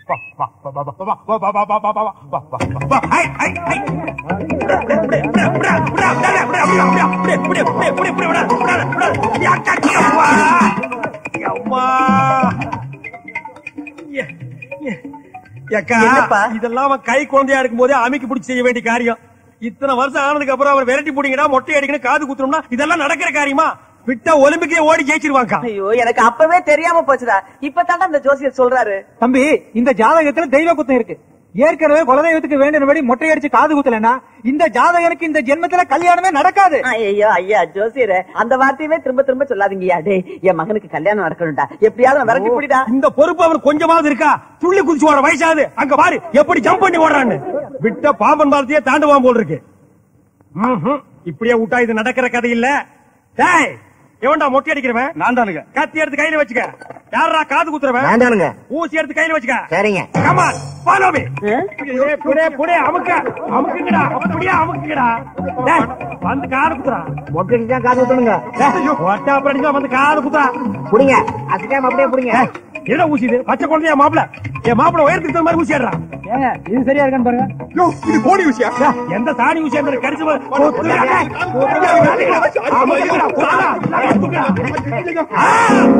ஏக்கா, என்னப்பா? இதெல்லாம் அவன் கை குழந்தையா இருக்கும் போதே அமைக்கு பிடிச்சி செய்ய வேண்டிய காரியம் இத்தனை வருஷம் ஆனதுக்கு அப்புறம் அவர் விரட்டி போட்டீங்கன்னா மொட்டை அடிக்கணும் காது குத்துறோம்னா இதெல்லாம் நடக்கிற காரியமா விட்டா ஒலிம்பிக்கே ஓடி ஜெயிச்சிருவாங்க ஐயோ எனக்கு அப்பவே தெரியாம போச்சுடா இப்பதான்டா இந்த ஜோசியர் சொல்றாரு தம்பி இந்த ஜாதகத்துல தெய்வ குத்தம் இருக்கு ஏற்கனவே குலதெய்வத்துக்கு வேண்டியபடி மொட்டை அடிச்சு காது குத்தலன்னா இந்த ஜாதகனுக்கு இந்த ஜென்மத்துல கல்யாணமே நடக்காது ஐயோ ஐயா ஜோசியரே அந்த வார்த்தையுமே திரும்ப திரும்ப சொல்லாதீங்கயா டேய் என் மகனுக்கு கல்யாணம் நடக்கணும்டா எப்படியாவது அவனை விரட்டி பிடிடா இந்த பொறுப்பு அவன் கொஞ்சமாவது இருக்கா துள்ளி குதிச்சு ஓட வயசாது அங்க பாரு எப்படி ஜம்ப் பண்ணி ஓடுறான்னு விட்ட பாம்பன் பாலத்தையே தாண்டுவான் போல் இருக்கு ம்ஹும். இப்படியே விட்டா இது நடக்கிற கதை இல்ல டேய் எவன்டா மொட்டை அடிக்கிறவன் நான் தானுங்க கத்தி எடுத்து கையில வச்சுக்க யாரா காது குத்துறவன் வேண்டானுங்க ஊசி எடுத்து கையில வச்சுக்க சரிங்க கமான் ஃபாலோ மீ ஆ? புடே புடே புடே அமுக்க அமுக்குங்கடா அப்படியே அமுக்குங்கடா டேய் வந்து காது குத்துறா மொட்டைக்கு தான் காது ஊத்தணுங்க டேய் ஒட்டா அப்புறம் வந்து காது குத்துறா புடிங்க அசிக்காம அப்படியே புடிங்க என்ன ஊசி இது பச்சை குழந்தையா மாப்பிள என் மாப்பிள உயரத்துக்கு தகுந்த மாதிரி ஊசி ஆடுறான் ஏங்க இது சரியா இருக்கான்னு பாருங்க இது கோடி ஊசியா எந்த சாணி ஊசியா இருந்தாலும் கடிச்சு போ- கொத்துடா, டேய். கொத்துடா, அமுக்குங்கடா, கொத்துடா, கொத்துடா. ஆ!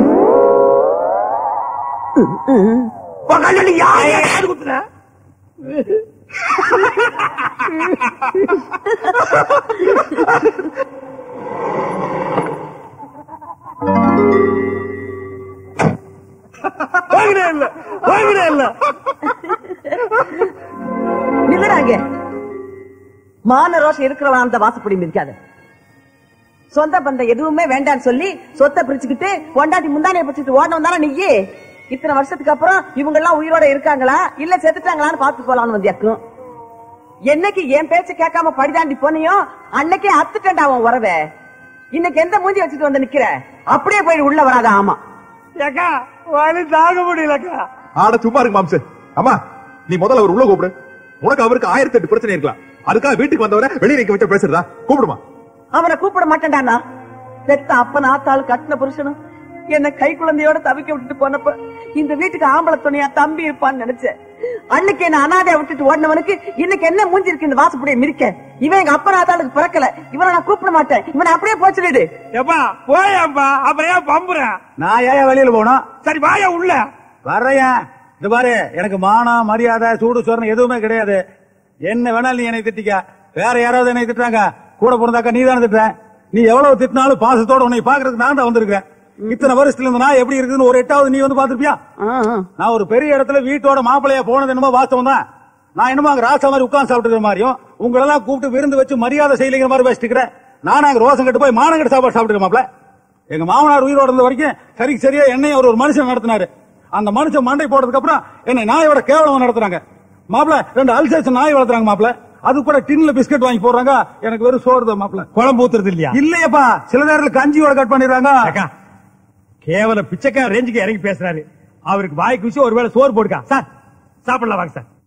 உன் கண்ணுல யாரையா காது குத்துன? வாங்கினே இல்ல வாங்கினே இல்ல நில்லுறாங்க மான ரோஷம் இருக்கிறவன் அந்த வாசப்படி மிதிக்காத சொந்த பந்தம் எதுவுமே வேண்டாம்னு சொல்லி சொத்தை பிரிச்சுக்கிட்டு கொண்டாடி முந்தானைய பிடிச்சிட்டு ஓடணும் தானே நீயே இத்தனை வருஷத்துக்கு அப்புறம் இவங்க எல்லாம் உயிரோட இருக்காங்களா இல்ல செத்துட்டாங்களான்னு பார்த்து போலான்னு வந்தியாக்கும் என்னைக்கு என் பேச்ச கேட்காம படிதாண்டி போனியோ அன்னைக்கே அத்துட்டேன்டா அவன் உறவே இன்னைக்கு எந்த மூஞ்சி வச்சுட்டு வந்து நிக்கிற அப்படியே போய் உள்ள வராத ஆமா ஏக்கா வலி தாங்க முடியலக்கா ஆட சும்மா இருக்கு மாம்சு அம்மா நீ முதல்ல அவர் உள்ள கூப்பிடு உனக்கு அவருக்கு ஆயிரத்தி எட்டு பிரச்சனை இருக்கலாம் அதுக்காக வீட்டுக்கு வந்தவரை வெளியே நிக்க வச்ச பேசுறதா கூப்பிடுமா அவனை கூப்பிட மாட்டேன்டா பெத்த அப்பன் ஆத்தாள் கட்டின புருஷனும் என்ன கை குழந்தையோட தவிக்க விட்டுட்டு போனப்ப இந்த வீட்டுக்கு ஆம்பளை துணையா தம்பி இருப்பான்னு நினைச்சேன் அன்னைக்கு என்ன அனாதைய விட்டுட்டு ஓடினவனுக்கு இன்னைக்கு என்ன மூஞ்சி இருக்கு இந்த வாசப்படிய மிரிக்க இவன் எங்க அப்பன் ஆத்தாளுக்கு பிறக்கல இவனை நான் கூப்பிட மாட்டேன் இவனை அப்படியே போச்சுடு ஏப்பா போயாப்பா அப்புறம் ஏன் பம்புற நான் ஏன் வெளியில போகணும் சரி வாயா உள்ள வர்றேன் இந்த பாரு எனக்கு மானம் மரியாதை சூடு சொரணம் எதுவுமே கிடையாது என்ன வேணாலும் நீ என்னை திட்டிக்க வேற யாராவது என்னை திட்டுறாங்க கூட பிறந்தாக்கா நீ தானே திட்டுற நீ எவ்வளவு திட்டினாலும் பாசத்தோட உன்னை பாக்குறதுக்கு நான் தான் வந்திருக்கேன் இத்தனை வருஷத்துல இருந்து நான் எப்படி இருக்குன்னு ஒரு எட்டாவது நீ வந்து பாத்திருப்பியா நான் ஒரு பெரிய இடத்துல வீட்டோட மாப்பிள்ளையா போனது என்னமோ வாஸ்தவம் தான் நான் என்னமோ அங்க ராசா மாதிரி உட்கார்ந்து சாப்பிட்டுக்கிற மாதிரியும் உங்களெல்லாம் கூப்பிட்டு விருந்து வச்சு மரியாதை செய்யலைங்கிற மாதிரி வச்சுக்கிறேன் நான் அங்க ரோசம் கட்டு போய் மானங்கட்டு சாப்பாடு சாப்பிட்டுக்க மாப்பிள்ள எங்க மாமனார் உயிரோட இருந்த வரைக்கும் சரிக்கு சரியா என்னை அவர் ஒரு மனுஷன் நடத்தினாரு அந்த மனுஷன் மண்டை போட்டதுக்கு அப்புறம் என்னை நாயோட கேவலம் நடத்துறாங்க மாப்பிள்ள ரெண்டு அல்சேஷன் நாய் வளர்த்துறாங்க மாப்பிள்ள அது கூட டின்ல பிஸ்கட் வாங்கி போடுறாங்க எனக்கு வெறும் சோறு தான் மாப்பிள்ள குழம்பு ஊத்துறது இல்லையா இல்லையப்பா சில நேரத்துல கஞ்சியோட கட் பண்ணிடுறாங்க அக்கா கேவல பிச்சைக்கார ரேஞ்சுக்கு இறங்கி பேசுறாரு அவருக்கு வாய்க்கு வச்சு ஒருவேளை சோறு போடுக்கா சார் சாப்பிடலாம் வாங்க சார்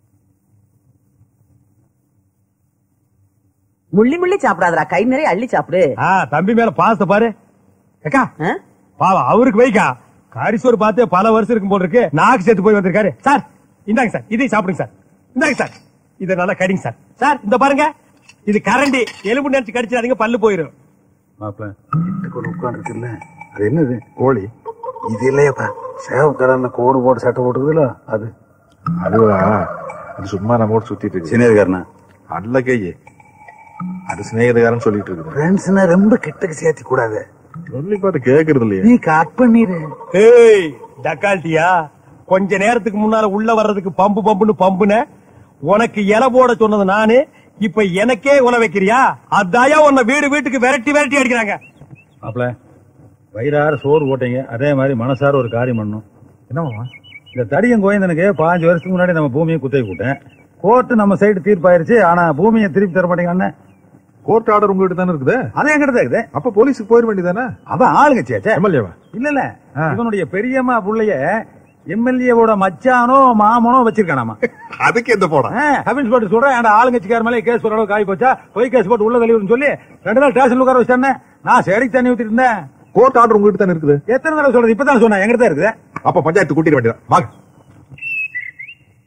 முள்ளி முள்ளி சாப்பிடாதடா கை நிறைய அள்ளி சாப்பிடு ஆ தம்பி மேல பாசத்தை பாரு அக்கா ஆ? பாவம் அவருக்கு வைக்கா கரிசோறு பார்த்து பல வருஷம் இருக்கும் போல இருக்கு நாக்கு சேர்த்து போய் வந்திருக்காரு சார் இந்தாங்க சார் இதையும் சாப்பிடுங்க சார் இந்தாங்க சார் இதை நல்லா கடிங்க சார் சார் இந்த பாருங்க இது கரண்டி எலும்பு நினைச்சு கடிச்சிடாதீங்க பல்லு போயிரும் மாப்பிள்ள வீட்டுக்குள்ள உட்காந்துருக்குல்ல அது என்னது கோழி இது இல்லையப்பா சேவம் கடல்ல கோடு போட்டு சட்டை போட்டுக்குதுல அது அதுவா அது சும்மா நம்ம சுத்திட்டு இருக்கு சின்னதுக்காரனா அல்ல கையே அது சிநேகிதக்காரன் சொல்லிட்டு இருக்குது ஃப்ரெண்ட்ஸ்னா ரொம்ப கிட்டக்கு சேர்த்து கூடாது சொல்லி பார்த்து கேக்குறது இல்லையே நீ கட் பண்ணிடு ஏய் டக்கால்ட்டியா கொஞ்ச நேரத்துக்கு முன்னால உள்ள வர்றதுக்கு பம்பு பம்புன்னு பம்புன உனக்கு இலை போட சொன்னது நானு இப்ப எனக்கே உல வைக்கிறியா அதாயா உன்னை வீடு வீட்டுக்கு விரட்டி விரட்டி அடிக்கிறாங்க மாப்பிள்ள வயிறார சோறு போட்டீங்க அதே மாதிரி மனசார ஒரு காரியம் பண்ணணும் என்னமா இந்த தடியன் கோயந்தனுக்கு பாஞ்சு வருஷத்துக்கு முன்னாடி நம்ம பூமியை குத்தகை கூட்டேன் கோர்ட்டு நம்ம சைடு தீர்ப்பாயிருச்சு ஆனா பூமியை திருப்பி தர மாட்டேங்க அண்ணன் கோர்ட் ஆர்டர் உங்ககிட்ட தானே இருக்குது அதே எங்கிட்ட தான் இருக்குது அப்ப போலீஸுக்கு போயிட வேண்டியதானே அவன் ஆளுங்கச்சியாச்சே எம்எல்ஏவா இல்ல இல்ல ஆ. இவனுடைய பெரியம்மா புள்ளைய எம்எல்ஏவோட மச்சானோ மாமனோ வச்சிருக்கானாமா அதுக்கு எந்த போடா கமின்ஸ் போட்டு சொல்றேன் அந்த ஆளுங்கட்சிக்கார மேலே கேஸ் போற அளவுக்கு ஆகி போச்சா பொய் கேஸ் போட்டு உள்ள தள்ளிவிடும் சொல்லி ரெண்டு நாள் ஸ்டேஷன் உட்கார வச்சானே நான் செடிக்கு தண்ணி ஊத்திட்டு இருந்தேன் கோர்ட் ஆர்டர் உங்ககிட்ட தானே இருக்குது எத்தனை தடவை சொல்றது இப்பதான் சொன்னேன் எங்கிட்ட தான் இருக்குது அப்ப பஞ்சாயத்து கூட்டிட வேண்டியதான் வாங்க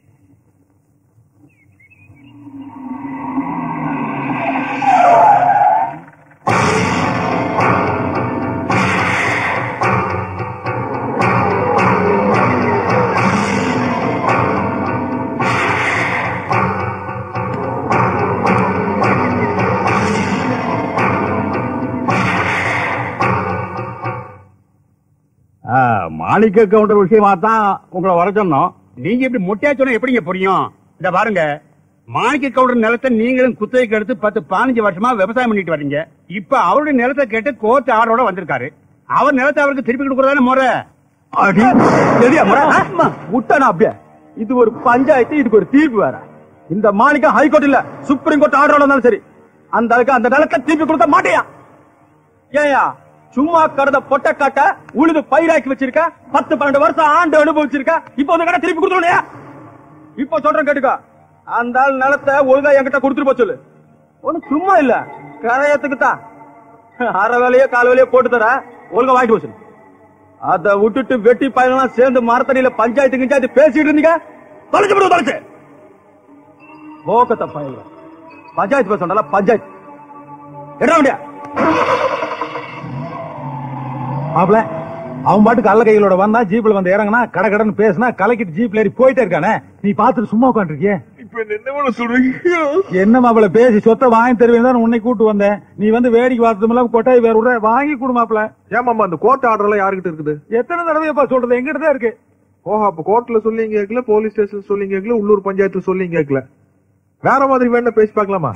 மாணிக்க கவுண்டர் விஷயமா தான் உங்களை வர சொன்னோம் நீங்க இப்படி மொட்டையா சொன்னா எப்படிங்க புரியும் இந்த பாருங்க மாணிக்க கவுண்டர் நிலத்தை நீங்களும் குத்தகைக்கு எடுத்து பத்து பதினஞ்சு வருஷமா விவசாயம் பண்ணிட்டு வர்றீங்க இப்ப அவருடைய நிலத்தை கேட்டு கோர்ட் ஆர்டரோட வந்திருக்காரு அவர் நிலத்தை அவருக்கு திருப்பி கொடுக்கறதான முறை முட்டானா அப்படியே இது ஒரு பஞ்சாயத்து இதுக்கு ஒரு தீர்ப்பு வேற இந்த மாணிக்கம் ஹைகோர்ட் இல்ல சுப்ரீம் கோர்ட் ஆர்டர் இருந்தாலும் சரி அந்த அதுக்கு அந்த நிலத்தை திருப்பி கொடுக்க மாட்டியா ஏயா சும்மா கடந்த பொட்ட காட்ட உழுது பயிராக்கி வச்சிருக்க பத்து பன்னெண்டு வருஷம் ஆண்டு அனுபவிச்சிருக்க இப்போ வந்து கடை திருப்பி கொடுத்துருலையா இப்போ சொல்றேன் கேட்டுக்கோ அந்த ஆள் நிலத்தை ஒழுங்கா என்கிட்ட கொடுத்துட்டு போக சொல்லு ஒண்ணு சும்மா இல்ல கரையத்துக்கு தான் அரை வேலையோ கால் வேலையோ போட்டு தர ஒழுங்கா வாங்கிட்டு போச்சு அத விட்டுட்டு வெட்டி பயணம் சேர்ந்து மரத்தடியில பஞ்சாயத்து கிஞ்சாயத்து பேசிட்டு இருந்தீங்க தொலைச்சு விடுவோம் தொலைச்சு போக்கத்த பயல பஞ்சாயத்து பேச சொன்னால பஞ்சாயத்து என்ன முடியா மாப்பிள அவன் பாட்டுக்கு அல்ல கைகளோட வந்தா ஜீப்ல வந்து இறங்கினா கடை கடன் பேசினா கலக்கிட்டு ஜீப்ல ஏறி போயிட்டே இருக்கானே நீ பாத்துட்டு சும்மா உட்காந்துருக்கிய இப்ப என்ன சொல்றீங்க என்ன மாப்பிள பேசி சொத்தை வாங்கி தருவேன் தான் உன்னை கூட்டு வந்தேன் நீ வந்து வேடிக்கை பார்த்ததும் இல்லாம கொட்டாய் வேற விடுற வாங்கி கொடு மாப்பிள ஏமாமா அந்த கோர்ட் ஆர்டர் எல்லாம் யாருகிட்ட இருக்குது எத்தனை தடவைப்பா சொல்றது எங்கிட்ட தான் இருக்கு ஓஹோ அப்ப கோர்ட்ல சொல்லி கேட்கல போலீஸ் ஸ்டேஷன் சொல்லி கேட்கல உள்ளூர் பஞ்சாயத்து சொல்லி கேட்கல வேற மாதிரி வேணா பேசி பார்க்கலாமா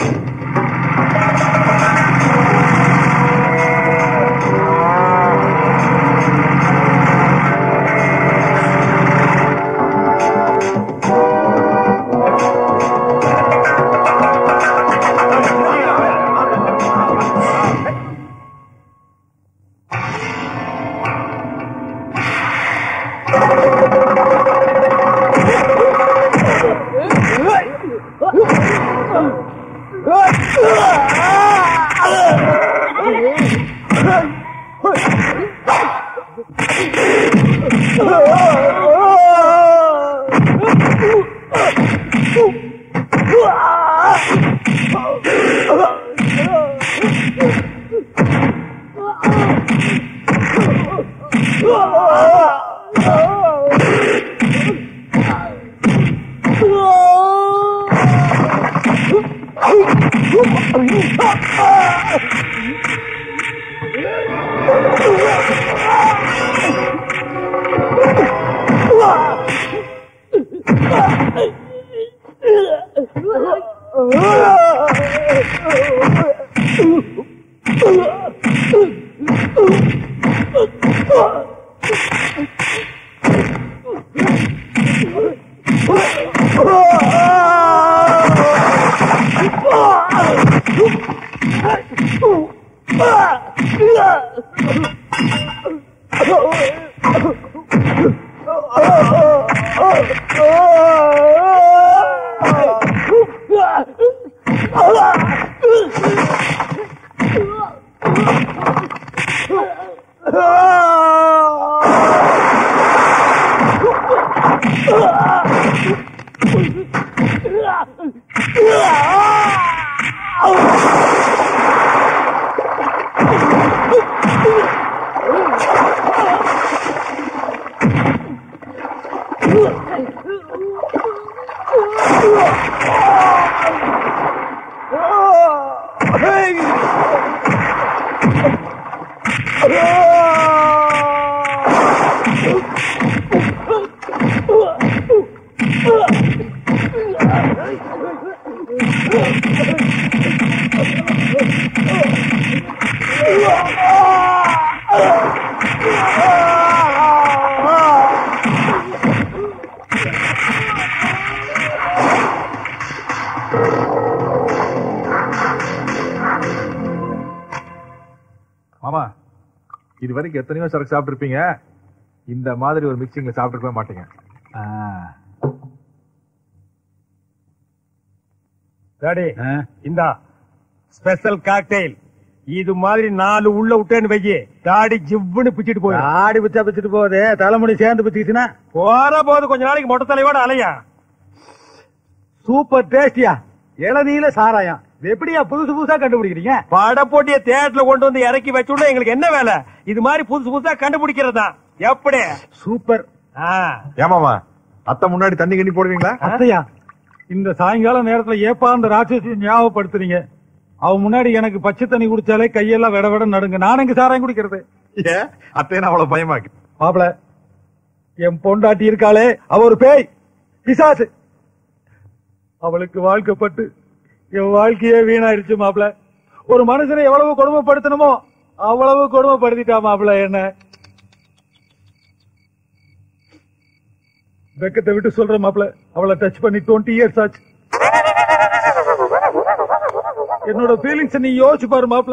மாமா இது வரைக்கும் எத்தனையோ சரக்கு சாப்பிட்டிருப்பீங்க இந்த மாதிரி ஒரு மிக்சிங்ல சாப்பிட்டுருக்கவே மாட்டீங்க டாடி இந்தா ஸ்பெஷல் காக்டெயில் இது மாதிரி நாலு உள்ள விட்டேன்னு வையி தாடி ஜிவ்வுன்னு பிச்சிட்டு போய் ஆடி பிச்சா பிச்சுட்டு போகுது தலைமுடி சேர்ந்து பிச்சுக்கிச்சுன்னா போற போது கொஞ்ச நாளைக்கு மொட்டை தலையோட அலையா சூப்பர் டேஸ்டியா இளநீல சாராயம் இது எப்படியா புதுசு புதுசா கண்டுபிடிக்கிறீங்க பட போட்டிய தேட்டர்ல கொண்டு வந்து இறக்கி வச்சுடனே எங்களுக்கு என்ன வேலை இது மாதிரி புதுசு புதுசா கண்டுபிடிக்கிறதா எப்படி சூப்பர் ஆ, ஏமாமா அத்தை முன்னாடி தண்ணி கண்ணி போடுவீங்களா அத்தையா இந்த சாயங்கால நேரத்துல ஏப்பா அந்த ராட்சசி ஞாபகப்படுத்துறீங்க அவ முன்னாடி எனக்கு பச்சை தண்ணி குடிச்சாலே கையெல்லாம் விட விட நடுங்க நான் எங்க சாராயம் குடிக்கிறது ஏன் அத்தையை அவ்வளவு பயமாக்கு மாப்பிள என் பொண்டாட்டி இருக்காளே அவ ஒரு பேய் பிசாசு அவளுக்கு வாழ்க்கப்பட்டு என் வாழ்க்கையே வீணாயிருச்சு மாப்ள ஒரு மனுஷனை எவ்வளவு கொடுமைப்படுத்தணுமோ அவ்வளவு கொடுமைப்படுத்திட்டா மாப்ள என்ன வெக்கத்தை விட்டு சொல்ற மாப்ள அவளை டச் பண்ணி டுவெண்ட்டி இயர்ஸ் ஆச்சு என்னோட ஃபீலிங்ஸ் நீ யோசிச்சு பாரு மாப்ள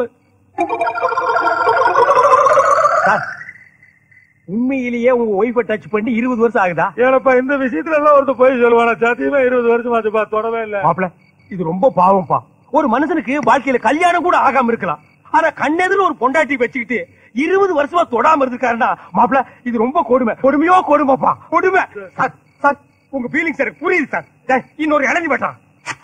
உண்மையிலேயே உங்க ஒய்ஃபை டச் பண்ணி இருபது வருஷம் ஆகுதா ஏனப்பா இந்த விஷயத்துல எல்லாம் ஒருத்தர் போய் சொல்லுவானா சத்தியமா இருபது வருஷம் ஆச்சுப்பா தொடவே இல்ல மாப்பிள இது ரொம்ப பாவம்ப்பா ஒரு மனுஷனுக்கு வாழ்க்கையில கல்யாணம் கூட ஆகாம இருக்கலாம் ஆனா கண்ணெதிர ஒரு பொண்டாட்டி வச்சுக்கிட்டு இருபது வருஷமா தொடாம இருக்காருன்னா மாப்பிள இது ரொம்ப கொடுமை கொடுமையோ கொடுமைப்பா கொடுமை சார் சார் உங்க ஃபீலிங்ஸ் எனக்கு புரியுது சார் டேய், இன்னொரு இளநி வெட்டான்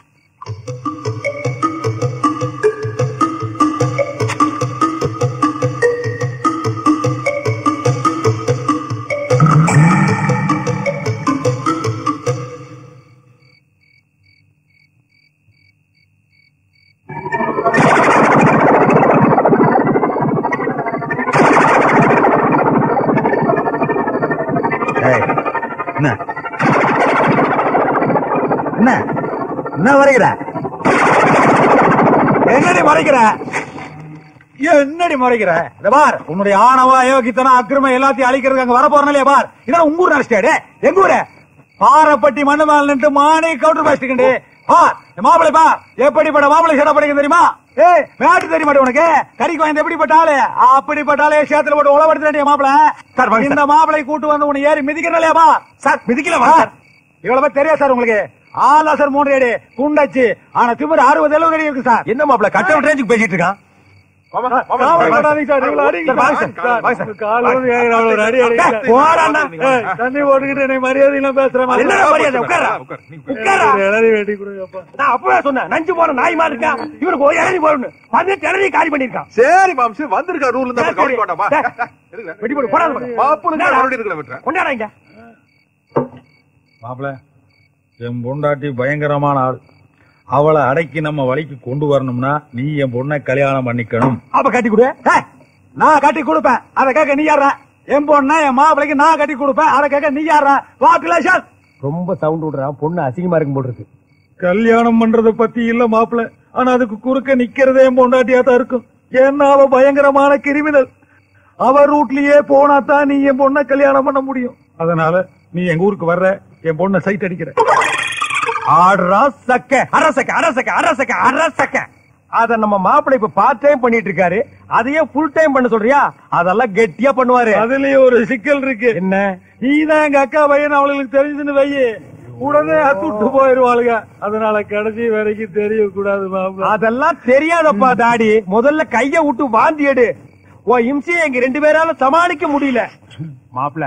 என்ன என்ன என்ன வரைகிற என்னடி மறைக்கிற என்னடி மறைக்கிற இந்த பார் உன்னுடைய ஆணவா யோகித்தனம் அக்கிரமம் எல்லாத்தையும் அழிக்கிறதுக்கு அங்க வர போறனாலே பார் இதான் உங்க ஊர் நினைச்சிட்டாடு எங்க ஊரு பாரப்பட்டி மண்ணு மேல நின்று மானே கவுண்டர் பேசிட்டு பார் இந்த மாப்பிளை பா எப்படிப்பட்ட மாப்பிளை சேட படிக்க தெரியுமா ஏய் மேட்டு தெரிய மாட்டே உனக்கு கறிக்கு வாய்ந்த எப்படிப்பட்ட ஆளு அப்படிப்பட்ட ஆளே சேத்துல போட்டு உழவடுத்த மாப்பிளை சார், வாங்க சார். இந்த மாப்பிளை கூட்டு வந்து உன்னை ஏறி மிதிக்கிறனாலேப்பா சார் மிதிக்கல சார் இவ்வளவு பேர் தெரியாது சார் உங்களுக்கு ஆலா சார் மூன்று அடி குண்டாச்சு ஆனா திமிர் அறுபது எழுபது அடி இருக்கு சார் என்ன மாப்பிள கட்ட அவுட் ரேஞ்சுக்கு பேசிட்டு இருக்கான் கவலைப்படாதீங்க சார், இவ்வளவு அடிங்க சார், வாங்க சார், சார். வாங்க சார். உங்க கால்ல வந்து ஏன் அவ்வளவு ஒரு அடி அடிங்க? டேய், போடாண்ணா. ஏய், தண்ணி போட்டுக்கிட்டு என்னை மரியாதை இல்லாம பேசுற மாதிரி. என்ன மரியாதை உட்காரா உட்கார், நீ உட்காரா ஒரு இளநீ வெட்டி கொடுங்கப்பா. நான் அப்பவே சொன்னேன் நஞ்சு போற நாய் மாதிரி இருக்கா இவனுக்கு ஒரு இளநி போடணும் பதினெட்டு இளநி காலி பண்ணிருக்கான் சரி மாம்சு வந்திருக்க ரூல் இருந்தா சரி, கவனிக்க வேண்டாமா டேய், வெட்டி போடு, போடாத போடு. மாப்பிள்ளை மறுபடியும் இருக்கிற விட்டுறேன் கொண்டாடா இங்க மாப்பிள என் பொண்டாட்டி பயங்கரமான ஆள் அவளை அடக்கி நம்ம வழிக்கு கொண்டு வரணும்னா நீ என் பொண்ணை கல்யாணம் பண்ணிக்கணும் அப்ப கட்டி கொடு ஏய், நான் கட்டி கொடுப்பேன் அதை கேட்க நீ யார என் பொண்ணை என் மாப்பிளைக்கு நான் கட்டி கொடுப்பேன் அதை கேட்க நீ யார வாக்குலேஷன் ரொம்ப சவுண்ட் விடுறான் பொண்ணு அசிங்கமா இருக்கும் போல் இருக்கு கல்யாணம் பண்றத பத்தி இல்ல மாப்பிள ஆனா அதுக்கு குறுக்க நிக்கிறதே என் பொண்டாட்டியா தான் இருக்கும் ஏன்னா அவ பயங்கரமான கிரிமினல் அவ ரூட்லயே போனா தான் நீ என் பொண்ணை கல்யாணம் பண்ண முடியும் அதனால நீ எங்க ஊருக்கு வர்ற என் பொண்ணை சைட் அடிக்கிற ஆடுறா சக்க அரசக்க அரசக்க அரசக்க அரசக்க அத நம்ம மாப்பிள்ளை இப்ப பார்ட் டைம் பண்ணிட்டு இருக்காரு அதையே ஃபுல் டைம் பண்ண சொல்றியா அதெல்லாம் கெட்டியா பண்ணுவாரு அதுலயும் ஒரு சிக்கல் இருக்கு என்ன நீதான் எங்க அக்கா பையன் அவளுக்கு தெரிஞ்சுன்னு வையே உடனே அத்துட்டு போயிருவாளுங்க அதனால கடைசி வரைக்கும் தெரியக்கூடாது மாப்பிள அதெல்லாம் தெரியாதப்பா டாடி முதல்ல கைய விட்டு வாந்தி எடு உன் இம்சையை எங்க ரெண்டு பேரால சமாளிக்க முடியல மாப்பிள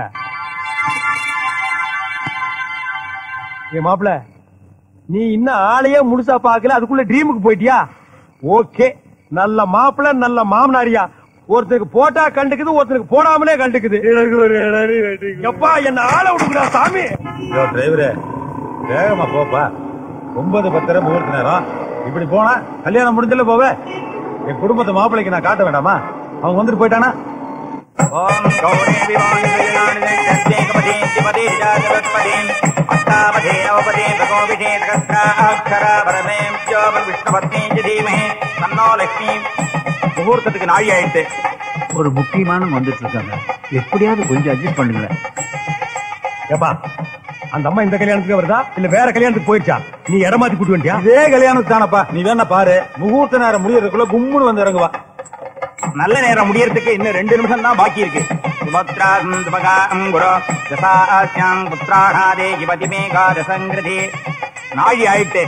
ஏ மாப்பிள நீ இன்னும் ஆளையே முழுசா பாக்கல அதுக்குள்ள ட்ரீமுக்கு போயிட்டியா ஓகே நல்ல மாப்பிள நல்ல மாமனாரியா ஒருத்தருக்கு போட்டா கண்டுக்குது ஒருத்தருக்கு போடாமலே கண்டுக்குது எனக்கு ஒரு இளநீ வெட்டி கொடு. எப்பா என்ன ஆளை விடுக்குறா சாமி டிரைவரே வேகமா போப்பா ஒன்பது பத்தரை முகூர்த்த நேரம் இப்படி போனா கல்யாணம் முடிஞ்சல போவே என் குடும்பத்தை மாப்பிள்ளைக்கு நான் காட்ட வேண்டாமா அவங்க வந்துட்டு போயிட்டானா ஓம் கௌரி விவாணி விஜயானி ஜகத்பதீம் அஷ்டாவதே நவபதே பிரகோபிதே சகஸ்ரா அக்ஷரா பரமேம் ஜோபர் விஷ்ணுபத்னி தீமஹி தன்னோ லட்சுமி முகூர்த்தத்துக்கு நாழி ஆயிட்டு ஒரு முக்கியமான வந்துட்டு இருக்காங்க எப்படியாவது கொஞ்சம் அட்ஜஸ்ட் பண்ணுங்களேன் ஏப்பா அந்த அம்மா இந்த கல்யாணத்துக்கு வருதா இல்ல வேற கல்யாணத்துக்கு போயிருச்சா நீ இடமாத்தி கூட்டு வந்துட்டியா இதே கல்யாணம் தானப்பா நீ வேணா பாரு முகூர்த்த நேரம் முடியறதுக்குள்ள கும்முன்னு வந்து இறங்குவா நல்ல நேரம் முடியறதுக்கு இன்னும் ரெண்டு நிமிஷம் தான் பாக்கி இருக்கு சுபத்ராம் துபகாம் குரு தசாஸ்யாம் புத்திராணாதே யுவதிமேகா தசங்கிருதி நாழி ஆயிட்டு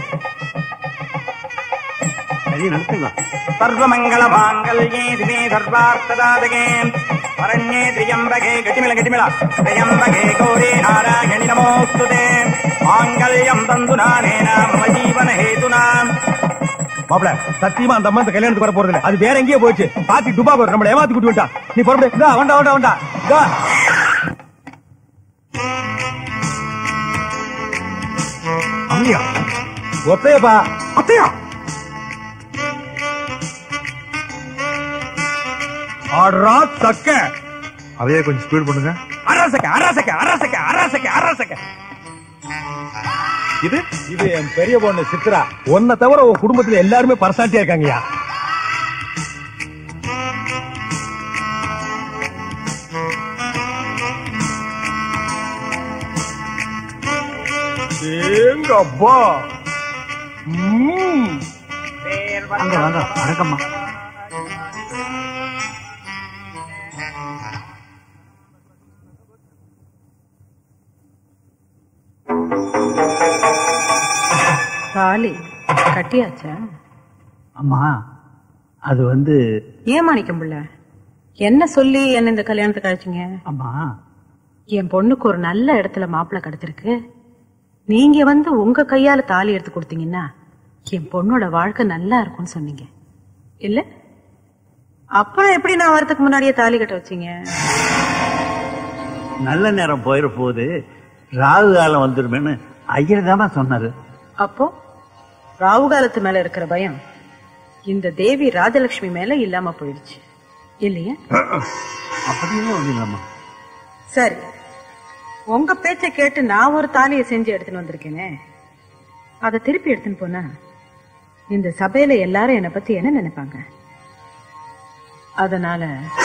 சரி நடத்துங்க சர்வமங்கள மாங்கல்யே திவே சர்வார்த்ததாதகே வரண்யே திரியம்பகே கட்டிமில கட்டிமில திரியம்பகே கௌரி நாராயணி நமோஸ்துதே மாங்கல்யம் தந்துநானேன மம ஜீவன ஹேதுனாம் மாப்பிள சத்தியமா அந்த அம்மா இந்த கல்யாணத்துக்கு வர போறது இல்ல அது வேற எங்கேயோ போச்சு பாத்தி துபா போற நம்மள ஏமாத்தி கூட்டி வந்துட்டா நீ புறப்படு இதா வண்டா வண்டா வண்டா இதா அம்மியா ஒத்தையப்பா அத்தையா ஆடுறா சக்க அதையே கொஞ்சம் ஸ்பீட் பண்ணுங்க அரசக்க அரசக்க அரசக்க அரசக்க அரசக்க இது இது என் பெரிய பொண்ணு சித்ரா உன்னை தவிர உன் குடும்பத்துல எல்லாருமே பர்சனாலிட்டியா இருக்காங்கய்யா ஏங்கப்பா ம்ம். அங்க வாங்க வணக்கம்மா தாலி கட்டியாச்சா அம்மா அது வந்து ஏன் மாணிக்கம் புள்ள என்ன சொல்லி என்ன இந்த கல்யாணத்துக்கு அழைச்சிங்க அம்மா என் பொண்ணுக்கு ஒரு நல்ல இடத்துல மாப்பிள்ளை கிடைச்சிருக்கு நீங்க வந்து உங்க கையால தாலி எடுத்து கொடுத்தீங்கன்னா என் பொண்ணோட வாழ்க்கை நல்லா இருக்கும்னு சொன்னீங்க இல்ல அப்புறம் எப்படி நான் வரதுக்கு முன்னாடியே தாலி கட்ட வச்சீங்க நல்ல நேரம் போயிட போது ராகு காலம் வந்துருமேன்னு ஐயர் தானே சொன்னாரு அப்போ ராகு காலத்து மேல இருக்கிற பயம் இந்த தேவி ராஜலட்சுமி மேல இல்லாம போயிடுச்சு இல்லையா அப்படியே ஒண்ணு இல்லம்மா சரி உங்க பேச்ச கேட்டு நான் ஒரு தாலியை செஞ்சு எடுத்துன்னு வந்திருக்கேனே அதை திருப்பி எடுத்துன்னு போனா இந்த சபையில எல்லாரும் என்னை பத்தி என்ன நினைப்பாங்க அதனால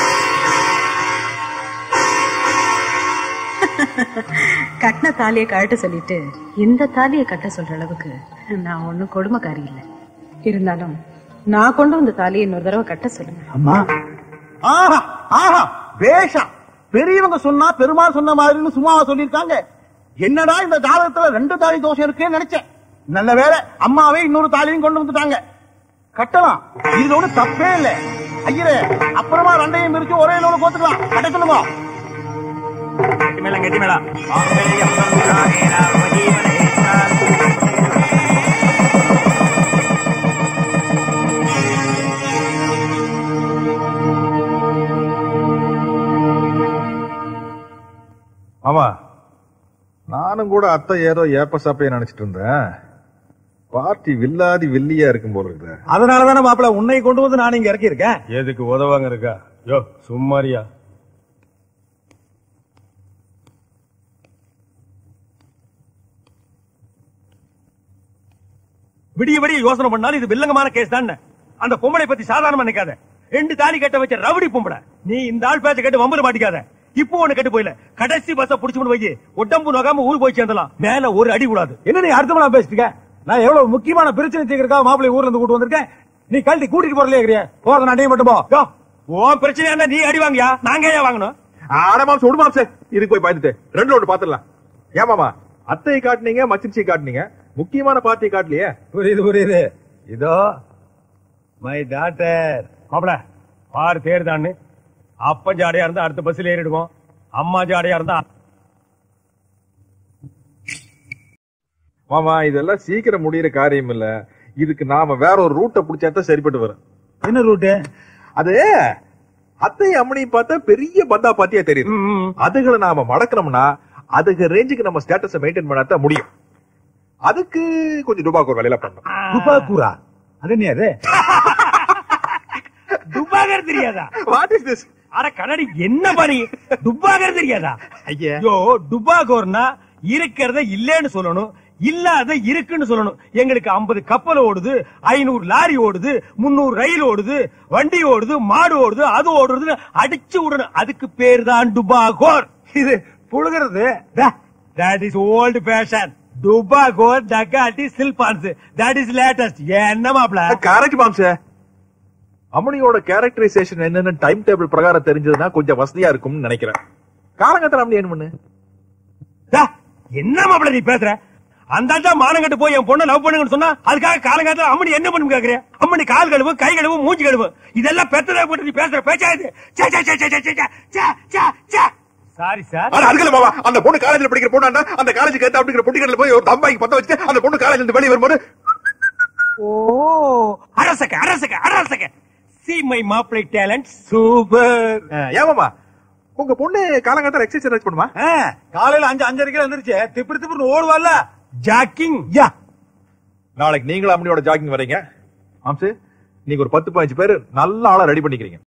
கட்டின தாலியை கழட்ட சொல்லிட்டு இந்த தாலியை கட்ட சொல்ற அளவுக்கு நான் ஒண்ணும் கொடுமைக்காரி இல்லை இருந்தாலும் நான் கொண்டு வந்த தாலியை இன்னொரு தடவை கட்ட சொல்லுங்க அம்மா ஆஹா ஆஹா வேஷம் பெரியவங்க சொன்னா பெருமாள் சொன்ன மாதிரின்னு சும்மாவா சொல்லியிருக்காங்க என்னடா இந்த ஜாதகத்துல ரெண்டு தாலி தோஷம் இருக்குன்னு நினைச்சேன் நல்ல வேளை அம்மாவே இன்னொரு தாலியும் கொண்டு வந்துட்டாங்க கட்டலாம் இதுல ஒண்ணு தப்பே இல்ல ஐயரே அப்புறமா ரெண்டையும் பிரிச்சு ஒரே நூறு கோத்துக்கலாம் கட்ட சொல்லுங்க கெட்டி மேளம் கெட்டி மேளம் மாங்கல்யம் சந்தானேன மஜீவனேன ஆமா நானும் கூட அத்தை ஏதோ ஏப்ப சாப்பைய நினைச்சிட்டு இருந்தேன் பார்ட்டி வில்லாதி வில்லியா இருக்கும் போல இருக்கு அதனாலதானே மாப்பிள உன்னை கொண்டு வந்து நான் இங்க இறக்கி இருக்கேன் எதுக்கு உதவாங்க இருக்கா யோ சும்மாரியா விடிய விடிய யோசனை பண்ணாலும் இது வில்லங்கமான கேஸ் தான் அந்த பொம்பளை பத்தி சாதாரணமா நினைக்காத ரெண்டு தாலி கட்ட வச்ச ரவுடி பொம்பளை நீ இந்த ஆள் பேச்ச கேட்டு வம்புல மாட்டிக்காத இப்போ ஒண்ணு கட்டு போயில கடைசி பஸ்ஸ புடிச்சு வை உடம்பு நோகாம ஊர் போய் சேர்ந்தலாம் மேல ஒரு அடி கூடாது என்ன நீ அர்த்தமா பேசிட்டு நான் எவ்வளவு முக்கியமான பிரச்சனை தீர்க்கறதுக்காக மாப்பிளை ஊர்ல இருந்து கூட்டு வந்திருக்கேன் நீ கழட்டி கூட்டிட்டு போறலையே போறத நான் மட்டும் போ யோ, உன் பிரச்சனை என்ன நீ அடி வாங்கியா நாங்க ஏன் வாங்கணும் ஆட மாம்சம் விடு மாம்சம் இதுக்கு போய் பாத்துட்டு ரெண்டு ஒன்று பாத்துடலாம் ஏமாமா அத்தையை காட்டுனீங்க மச்சின்சியை காட்டுனீங்க முக்கியமான பார்ட்டியை காட்டலையே புரியுது புரியுது இதோ மை டாட்டர் மாப்பிள பாரு தேர்தான்னு அப்பன் ஜாடையா இருந்தா அடுத்த பஸ்ல ஏறிடுவோம் அம்மா ஜாடையா இருந்தா மாமா இதெல்லாம் சீக்கிரம் முடியிற காரியம் இல்ல இதுக்கு நாம வேற ஒரு ரூட்டை பிடிச்சா சரிப்பட்டு வரும் என்ன ரூட்டு அது அத்தை அம்மனையும் பார்த்தா பெரிய பந்தா பாத்தியா தெரியுது அதுகளை நாம மடக்கணும்னா அதுக்கு ரேஞ்சுக்கு நம்ம ஸ்டேட்டஸ மெயின்டைன் பண்ணாதான் முடியும் அதுக்கு கொஞ்சம் டுபாக்கு ஒரு வேலையில பண்ணணும் துப்பாக்கூரா அது என்ன அது துப்பாகர் தெரியாதா வாட் இஸ் திஸ் அட கண்ணாடி என்ன பண்ணி துப்பாகர் தெரியாதா ஐயா ஐயோ டுபாகோர்னா இருக்கிறத இல்லன்னு சொல்லணும் இல்லாத இருக்குன்னு சொல்லணும் எங்களுக்கு 50 கப்பல் ஓடுது ஐநூறு லாரி ஓடுது முன்னூறு ரயில் ஓடுது வண்டி ஓடுது மாடு ஓடுது அது ஓடுறதுன்னு அடிச்சு விடணும் அதுக்கு பேர் தான் டுபாகோர் இது புழுகிறது தட் இஸ் ஓல்டு ஃபேஷன் டுபாகோர் டக்காட்டி சில்பான்ஸ் தட் இஸ் லேட்டஸ்ட் என்ன மாப்ள கரெக்ட் மாம்ச அம்மனியோட கேரக்டரைசேஷன் என்னன்னு டைம் டேபிள் பிரகாரம் தெரிஞ்சதுன்னா கொஞ்சம் வசதியா இருக்கும்னு நினைக்கிறேன் காலங்கத்தில் அம்மனி என்ன பண்ணு டா, என்ன மாப்பிள நீ பேசுற அந்த ஆட்டா மானங்கட்டு போய் என் பொண்ணை லவ் பண்ணுங்கன்னு சொன்னா அதுக்காக காலங்காலத்துல அம்மனி என்ன பண்ணும் கேக்குறேன் அம்மனி கால் கழுவு கை கழுவு மூஞ்சி கழுவு இதெல்லாம் பெத்ததா போட்டு நீ பேசுற பேச்சா இது சாரி சார் ஆனா அதுக்கு இல்ல மாமா அந்த பொண்ணு காலேஜ்ல படிக்கிற பொண்ணு அந்த காலேஜுக்கு ஏத்த அப்படிங்கிற பொட்டிக்கடல போய் ஒரு தம்பாய்க்கு பத்த வச்சுட்டு அந்த பொண்ணு காலேஜ்ல இருந்து வெளியே வரும்போது ஓ அரசக்க அரசக்க அரசக்க சி மை மாப்பிளை டேலண்ட் சூப்பர் ஏமாமா உங்க பொண்ணு காலங்காத்தால எக்ஸசைஸ் பண்ணுமா ஆ, காலையில அஞ்சு அஞ்சரைக்கு எந்திரிச்சு திப்பு திப்பு ஓடுவாள்ல ஜாக்கிங் யா நாளைக்கு நீங்களும் அம்மனியோட ஜாகிங் வரீங்க ஆம்சு நீங்க ஒரு பத்து பதினஞ்சு பேர் நல்ல ஆளா ரெடி பண்ணிக்கிறீங்க